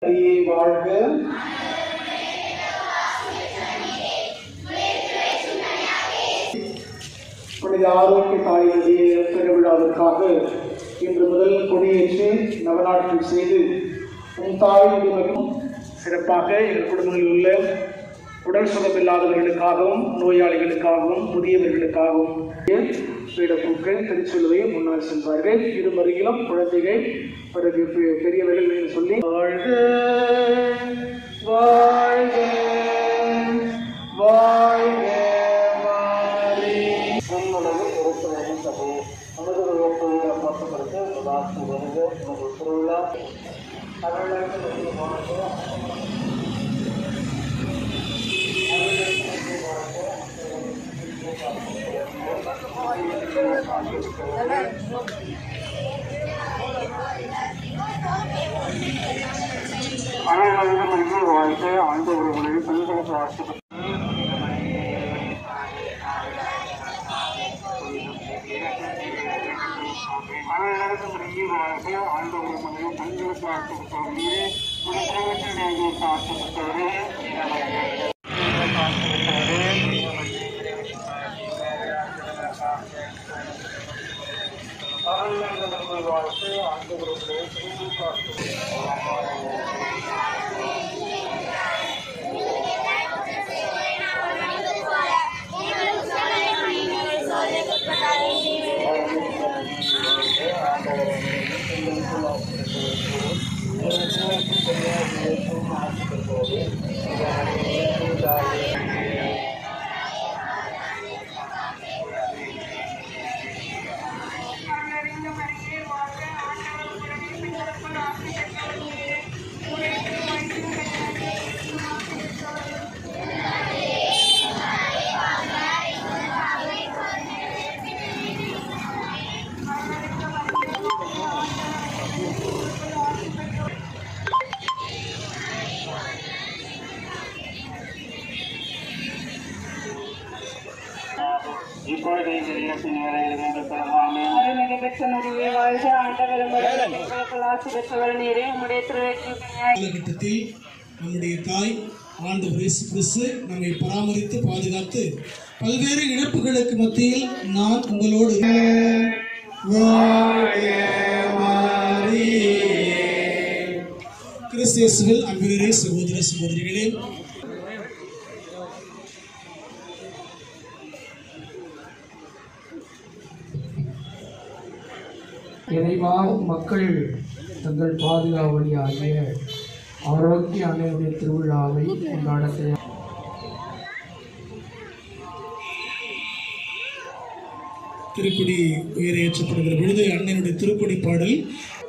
அடியே வாழ்க புனித ஆரோக்கிய தாயினுடைய பெருவிழாவிற்காக இன்று முதல் கொடியேற்று நவநாட்கள் செய்து உன் தாயினுடைய மகிமும் சிறப்பாக எங்கள் குடும்பங்களில் உள்ள உடல் சுகமில்லாதவர்களுக்காகவும் நோயாளிகளுக்காகவும் முதியவர்களுக்காகவும் பீடப்பூக்கள் திருச்சொல்லுவை முன்னால் சென்றார்கள் இருமருகிலும் குழந்தைகள் பிறகு பெ- பெரியவர்கள் என்று சொல்லி வாழ்க வாழ்க வாழ்க மாறி உன்னளவு பொறுப்பு சபை நமது உயர்த்துள்ள பார்க்கப்படுது உதாரணம் வருக நமது திருவிழா அனைவரும் வாழ்க்கை ஆண்டு ஒரு மொழி பெண்களுக்கு வாழ்த்து அனைவருக்கும் நன்றி வாழ்க்கை ஆண்டு ஒரு மொழி பெண்களுக்கு வாழ்த்து வாழ்க்கை ஆண்டு ஒரு மொழி பெண்களுக்கு வாழ்த்து இப்பொழுது இந்த இல்லத்தின் வேலையில் என்று பெறலாமே அருள்மிகு பெற்ற மரியே வாழ்க ஆண்டவரும் பெண்களுக்குள் ஆசி பெற்றவர் நீரே உம்முடைய திருவைக்கு காலகட்டத்தில் நம்முடைய தாய் ஆண்டவர் இயேசு கிறிஸ்து நம்மை பராமரித்து பாதுகாத்து பல்வேறு இழப்புகளுக்கு மத்தியில் நான் உங்களோடு கிறிஸ்து இயேசுவில் அன்பினரே சகோதர சகோதரிகளே இறைவா மக்கள் தங்கள் பாதுகாவலியாகிய ஆரோக்கிய அன்னையுடைய திருவிழாவை கொண்டாட தயார் திருக்குடி உயரேற்றப்படுகிற பொழுது அண்ணனுடைய திருக்குடி பாடல்